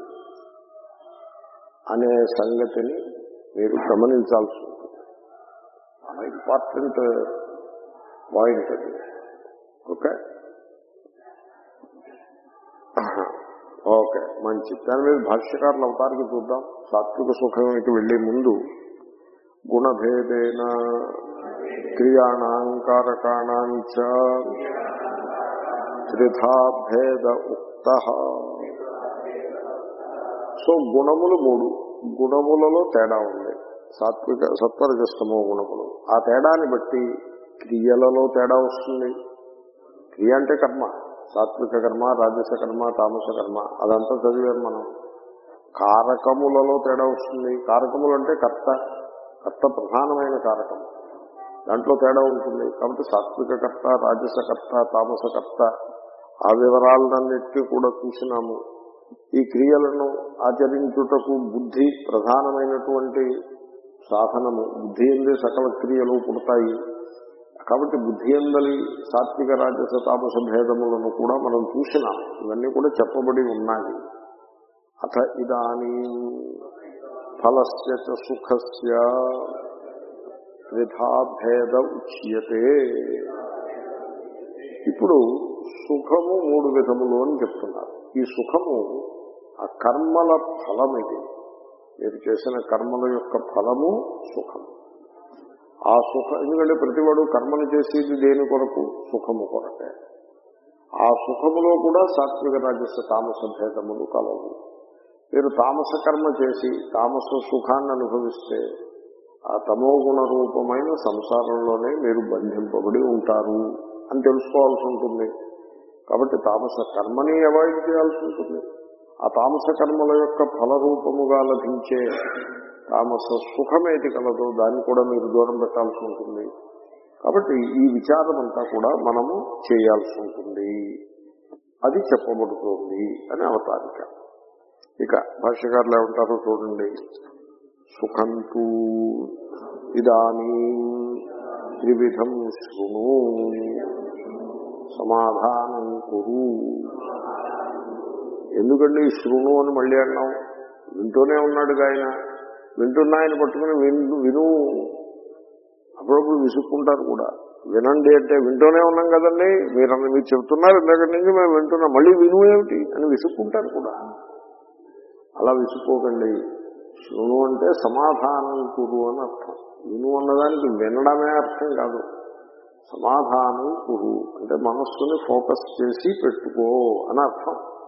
అనే సంగతిని మీరు గమనించాల్సి ఉంటుంది చాలా ఇంపార్టెంట్ పాయింట్ అది ఓకే ఓకే మంచి దాని మీద భాష్యకారులు అవతారికి చూద్దాం సాత్విక సుఖానికి వెళ్లే ముందు గుణభేదేన క్రియాణాంకారకాణాంచ త్రిధా భేద ఉక్త సో గుణములు మూడు గుణములలో తేడా ఉంది సాత్విక సత్వరజస్తమో గుణములు ఆ తేడాన్ని బట్టి క్రియలలో తేడా వస్తుంది క్రియ అంటే కర్మ సాత్విక కర్మ రాజస కర్మ తామస కర్మ అదంతా చదివారు మనం కారకములలో తేడా వస్తుంది కారకములు అంటే కర్త కర్త ప్రధానమైన కారకం దాంట్లో తేడా ఉంటుంది కాబట్టి సాత్విక కర్త రాజస కర్త తామస కర్త ఆ వివరాలన్నిటికీ కూడా చూసినాము ఈ క్రియలను ఆచరించుటకు బుద్ధి ప్రధానమైనటువంటి సాధనము బుద్ధి ఎందే సకల క్రియలు పుడతాయి కాబట్టి బుద్ధి ఎందలి సాత్విక రాజస తామస భేదములను కూడా మనం చూసినాం ఇవన్నీ కూడా చెప్పబడి ఉన్నాయి అథ ఇదానీ ఫలస్య చ సుఖస్య త్రిధా భేద ఉచ్యతే ఇప్పుడు సుఖము మూడు విధములు అని చెప్తున్నారు ఈ సుఖము ఆ కర్మల ఫలం ఇది మీరు చేసిన కర్మల యొక్క ఫలము సుఖం ఆ సుఖం ఎందుకంటే ప్రతివాడు కర్మను చేసేది దేని కొరకు సుఖము కొరకే ఆ సుఖములో కూడా సాత్విక రాజస్వ తామస భేదములు కలవు మీరు తామస కర్మ చేసి తామస సుఖాన్ని అనుభవిస్తే ఆ తమోగుణ రూపమైన సంసారంలోనే మీరు బంధింపబడి ఉంటారు అని తెలుసుకోవాల్సి ఉంటుంది కాబట్టి తామస కర్మని అవాయిడ్ చేయాల్సి ఉంటుంది ఆ తామస కర్మల యొక్క ఫలరూపముగా లభించే తామస సుఖమేది కలదో దాన్ని కూడా మీరు దూరం పెట్టాల్సి ఉంటుంది కాబట్టి ఈ విచారం అంతా కూడా మనము చేయాల్సి ఉంటుంది అది చెప్పబడుతోంది అని అవతారిక ఇక భాష్యకారులు ఏమంటారో చూడండి సుఖంతూ ఇదానీ త్రివిధం శృణు సమాధానం కురు ఎందుకండి ఈ శృణు అని మళ్ళీ అన్నాం వింటూనే ఉన్నాడు ఆయన వింటున్న ఆయన పట్టుకుని విను విను అప్పుడప్పుడు విసుక్కుంటారు కూడా వినండి అంటే వింటూనే ఉన్నాం కదండి మీరు మీరు చెప్తున్నారు ఇంతకటి నుంచి మేము వింటున్నాం మళ్ళీ విను ఏమిటి అని విసుక్కుంటారు కూడా అలా విసుక్కోకండి శృణు అంటే సమాధానం కురు అని అర్థం విను అన్నదానికి వినడమే అర్థం కాదు సమాధానం కురు అంటే మనస్సుని ఫోకస్ చేసి పెట్టుకో అని అర్థం